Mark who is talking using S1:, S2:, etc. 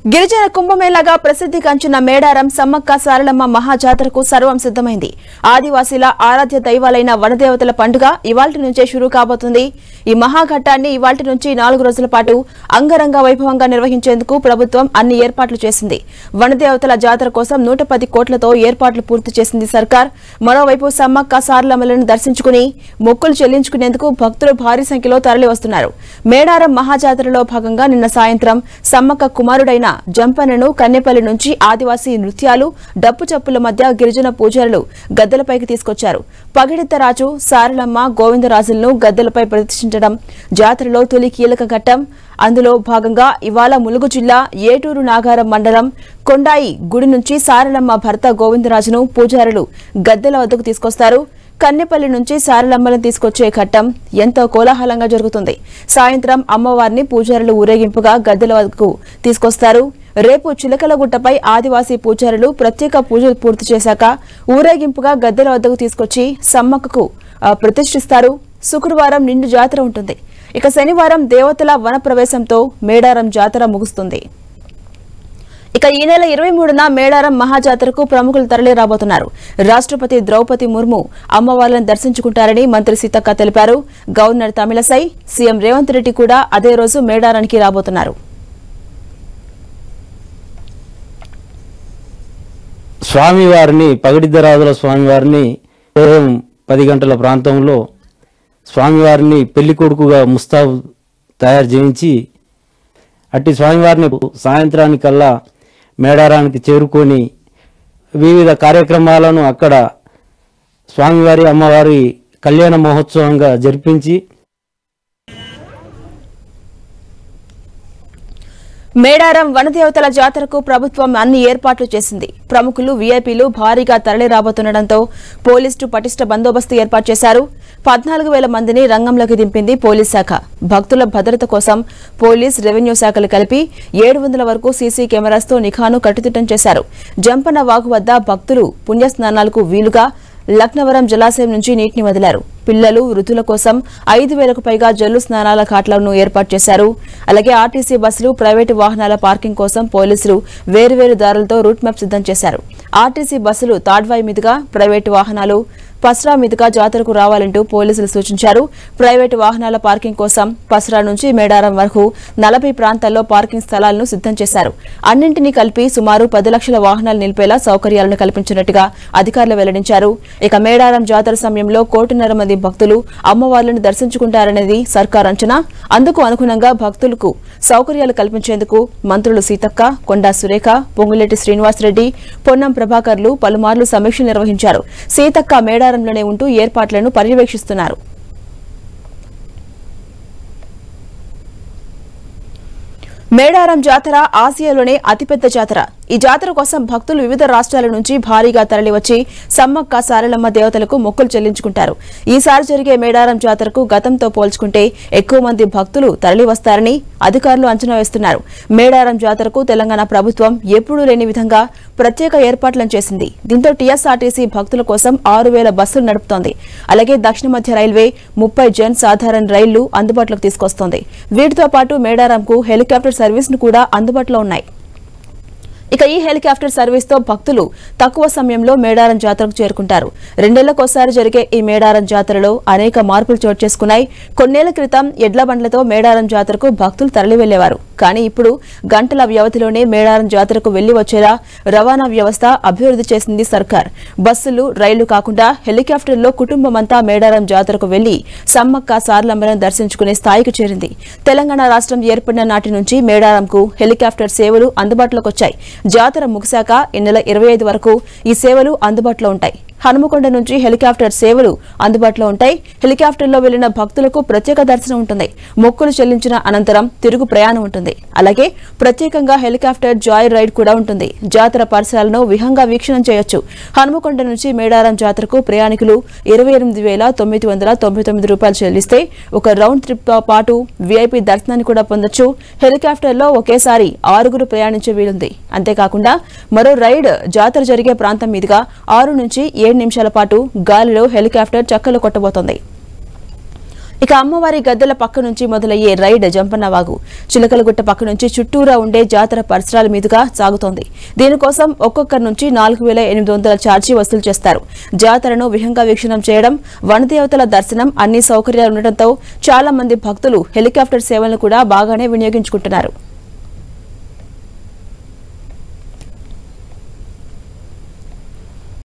S1: గిరిజన కుంభమేళాగా ప్రసిద్ధిగాంచిన మేడారం సమ్మక్క సారలమ్మ మహాజాతరకు సర్వం సిద్దమైంది ఆదివాసీల ఆరాధ్య దైవాలైన వనదేవతల పండుగ ఇవాల్టి నుంచే షురూ కాబోతుంది ఈ మహాఘట్టాన్ని ఇవాల్టి నుంచి నాలుగు రోజుల పాటు అంగరంగ వైభవంగా నిర్వహించేందుకు ప్రభుత్వం అన్ని ఏర్పాట్లు చేసింది వనదేవతల జాతర కోసం నూట పది కోట్లతో ఏర్పాట్లు పూర్తి చేసింది సర్కార్ మరోవైపు సమ్మక్క సారలమ్మలను దర్శించుకుని మొక్కులు చెల్లించుకునేందుకు భక్తులు భారీ సంఖ్యలో తరలి వస్తున్నారు మేడారం మహాజాతరలో భాగంగా నిన్న సాయంత్రం సమ్మక్క కుమారుడైన జంపనను కన్నెపల్లి నుంచి ఆదివాసీ నృత్యాలు డప్పు చప్పుల మధ్య గిరిజన పూజారులు గద్దెలపైకి తీసుకొచ్చారు పగిడిద్దరాజు సారలమ్మ గోవిందరాజులను గద్దెలపై ప్రదర్శించడం జాతరలో తొలి కీలక ఘట్టం అందులో భాగంగా ఇవాళ ములుగు జిల్లా ఏటూరు నాగారం మండలం కొండాయి గుడి నుంచి సారలమ్మ భర్త గోవిందరాజును పూజారులు గద్దెల వద్దకు తీసుకొస్తారు కన్నెపల్లి నుంచి సారలమ్మలను తీసుకొచ్చే ఘట్టం ఎంతో కోలాహలంగా జరుగుతుంది సాయంత్రం అమ్మవారిని పూజారులు ఊరేగింపుగా గద్దెల వద్దకు తీసుకొస్తారు రేపు చిలకలగుట్టపై ఆదివాసీ పూజారులు ప్రత్యేక పూజలు పూర్తి చేశాక ఊరేగింపుగా గద్దెల వద్దకు తీసుకొచ్చి సమ్మక్కకు ఆ, ప్రతిష్ఠిస్తారు శుక్రవారం నిండు జాతర ఉంటుంది ఇక శనివారం దేవతల వన ప్రవేశంతో మేడారం జాతర ముగుస్తుంది ఇక ఈ నెల ఇరవై మూడున మేడారం మహాజాతరకు ప్రముఖులు తరలి రాబోతున్నారు రాష్ట్రపతి ద్రౌపది ముర్ము అమ్మవార్లను దర్శించుకుంటారని మంత్రి సీతక్క తెలిపారు గవర్నర్ తమిళసై సీఎం రేవంత్ రెడ్డి కూడా అదే రోజు మేడారానికి రాబోతున్నారు
S2: స్వామివారిని పగడిద్దరాజుల స్వామివారిని ఉదయం పది గంటల ప్రాంతంలో స్వామివారిని పెళ్లి కొడుకుగా ముస్తాబు తయారు చేయించి అట్టి స్వామివారిని సాయంత్రానికల్లా మేడారానికి చేరుకొని వివిధ కార్యక్రమాలను అక్కడ స్వామివారి అమ్మవారి కళ్యాణ మహోత్సవంగా జరిపించి
S1: మేడారం వనదేవతల జాతరకు ప్రభుత్వం అన్ని ఏర్పాట్లు చేసింది ప్రముఖులు వీఐపీలు భారీగా తరలి రాబోతుండటంతో పోలీసులు పటిష్ట బందోబస్తు ఏర్పాటు చేశారు పద్నాలుగు వేల మందిని రంగంలోకి దింపింది పోలీస్ శాఖ భక్తుల భద్రత కోసం పోలీస్ రెవెన్యూ శాఖలు కలిపి ఏడు వందల వరకు సీసీ కెమెరాస్తో నిఘాను కట్టుదిట్టం చేశారు జంపన వాగు వద్ద భక్తులు పుణ్యస్నానాలకు వీలుగా లక్నవరం జలాశయం నుంచి నీటిని వదిలారు పిల్లలు వృద్ధుల కోసం ఐదు వేలకు పైగా జల్లు స్నానాల ఘాట్లను ఏర్పాటు చేశారు అలాగే ఆర్టీసీ బస్సులు ప్రైవేటు వాహనాల పార్కింగ్ కోసం పోలీసులు వేరువేరు దారులతో రూట్ మ్యాప్ సిద్ధం చేశారు ఆర్టీసీ బస్సులు తాడ్వాయి మీదుగా ప్రైవేటు వాహనాలు పస్రా మీదుగా జాతరకు రావాలంటూ పోలీసులు సూచించారు ప్రైవేటు వాహనాల పార్కింగ్ కోసం పస్రా నుంచి మేడారం వరకు నలభై ప్రాంతాల్లో పార్కింగ్ స్థలాలను సిద్ధం చేశారు అన్నింటినీ కలిపి సుమారు పది లక్షల వాహనాలు నిలిపేలా సౌకర్యాలను కల్పించినట్టుగా అధికారులు వెల్లడించారు ఇక మేడారం జాతర సమయంలో కోటిన్నర మంది భక్తులు అమ్మవార్లను దర్శించుకుంటారనేది సర్కార్ అంచనా అందుకు అనుగుణంగా భక్తులకు సౌకర్యాలు కల్పించేందుకు మంత్రులు సీతక్క కొండా సురేఖ పొంగులేటి శ్రీనివాసరెడ్డి పొన్నం ప్రభాకర్లు పలుమార్లు సమీక్ష నిర్వహించారు సీతక్క మేడారంలోనే ఉంటూ ఏర్పాట్లను పర్యవేక్షిస్తున్నారు మేడారం జాతర ఆసియాలోనే అతిపెద్ద జాతర ఈ జాతర కోసం భక్తులు వివిధ రాష్ట్రాల నుంచి భారీగా తరలివచ్చి సమ్మక్క సారలమ్మ దేవతలకు మొక్కులు చెల్లించుకుంటారు ఈసారి జరిగే మేడారం జాతరకు గతంతో పోల్చుకుంటే ఎక్కువ మంది భక్తులు తరలి వస్తారని అధికారులు అంచనా వేస్తున్నారు మేడారం జాతరకు తెలంగాణ ప్రభుత్వం ఎప్పుడూ లేని విధంగా ప్రత్యేక ఏర్పాట్లను చేసింది దీంతో టీఎస్ఆర్టీసీ భక్తుల కోసం ఆరు వేల బస్సులు నడుపుతోంది అలాగే దక్షిణ మధ్య రైల్వే ముప్పై జన్ సాధారణ రైళ్లు అందుబాటులోకి తీసుకొస్తోంది వీటితో పాటు మేడారంకు హెలికాప్టర్ సర్వీసులు కూడా అందుబాటులో ఉన్నాయి ఇక ఈ హెలికాప్టర్ సర్వీస్ తో భక్తులు తక్కువ సమయంలో మేడారం జాతరకు చేరుకుంటారు రెండేళ్లకోసారి జరిగే ఈ మేడారం జాతరలో అనేక మార్పులు చోటు చేసుకున్నాయి కొన్నేళ్ల క్రితం ఎడ్ల బండ్లతో మేడారం జాతరకు భక్తులు తరలి వెళ్లేవారు కానీ ఇప్పుడు గంటల వ్యవధిలోనే మేడారం జాతరకు వెళ్లి వచ్చేలా రవాణా వ్యవస్థ అభివృద్ధి చేసింది సర్కార్ బస్సులు రైళ్లు కాకుండా హెలికాప్టర్లో కుటుంబమంతా మేడారం జాతరకు వెళ్లి సమ్మక్క సార్లమ్మలను దర్శించుకునే స్థాయికి చేరింది తెలంగాణ రాష్ట్రం ఏర్పడిన నాటి నుంచి మేడారంకు హెలికాప్టర్ సేవలు అందుబాటులోకి వచ్చాయి జాతర ముగిశాక ఈ నెల ఇరవై ఐదు వరకు ఈ సేవలు అందుబాటులో ఉంటాయి హనుమకొండ నుంచి హెలికాప్టర్ సేవలు అందుబాటులో ఉంటాయి హెలికాప్టర్లో వెళ్లిన భక్తులకు ప్రత్యేక దర్శనం ఉంటుంది మొక్కులు చెల్లించిన అనంతరం తిరుగు ప్రయాణం ఉంటుంది అలాగే ప్రత్యేకంగా హెలికాప్టర్ జాయ్ రైడ్ కూడా ఉంటుంది జాతర పరిసరాలను విహంగా వీక్షణం చేయొచ్చు హనుమకొండ నుంచి మేడారం జాతరకు ప్రయాణికులు ఇరవై ఎనిమిది వేల తొమ్మిది వందల తొంభై తొమ్మిది రూపాయలు చెల్లిస్తే ఒక రౌండ్ ట్రిప్ తో పాటు వీఐపీ దర్శనాన్ని కూడా పొందొచ్చు హెలికాప్టర్లో ఒకేసారి ఆరుగురు ప్రయాణించే వీలుంది అంతేకాకుండా మరో రైడ్ జాతర జరిగే ప్రాంతం మీదుగా ఆరు నుంచి ఏడు నిమిషాల పాటు గాలిలో హెలికాప్టర్ చక్కలు కొట్టబోతోంది ఇక అమ్మవారి గద్దెల పక్క నుంచి మొదలయ్యే రైడ్ జంపన్నవాగు చిలకలగుట్ట పక్క నుంచి చుట్టూరా ఉండే జాతర పరిసరాల మీదుగా సాగుతోంది దీనికోసం ఒక్కొక్కరి నుంచి నాలుగు వేల ఎనిమిది వందల ఛార్జీ వసూలు చేస్తారు జాతరను విహంగా వీక్షణం చేయడం వనదేవతల దర్శనం అన్ని సౌకర్యాలు ఉండటంతో చాలా మంది భక్తులు హెలికాప్టర్ సేవలను కూడా బాగానే వినియోగించుకుంటున్నారు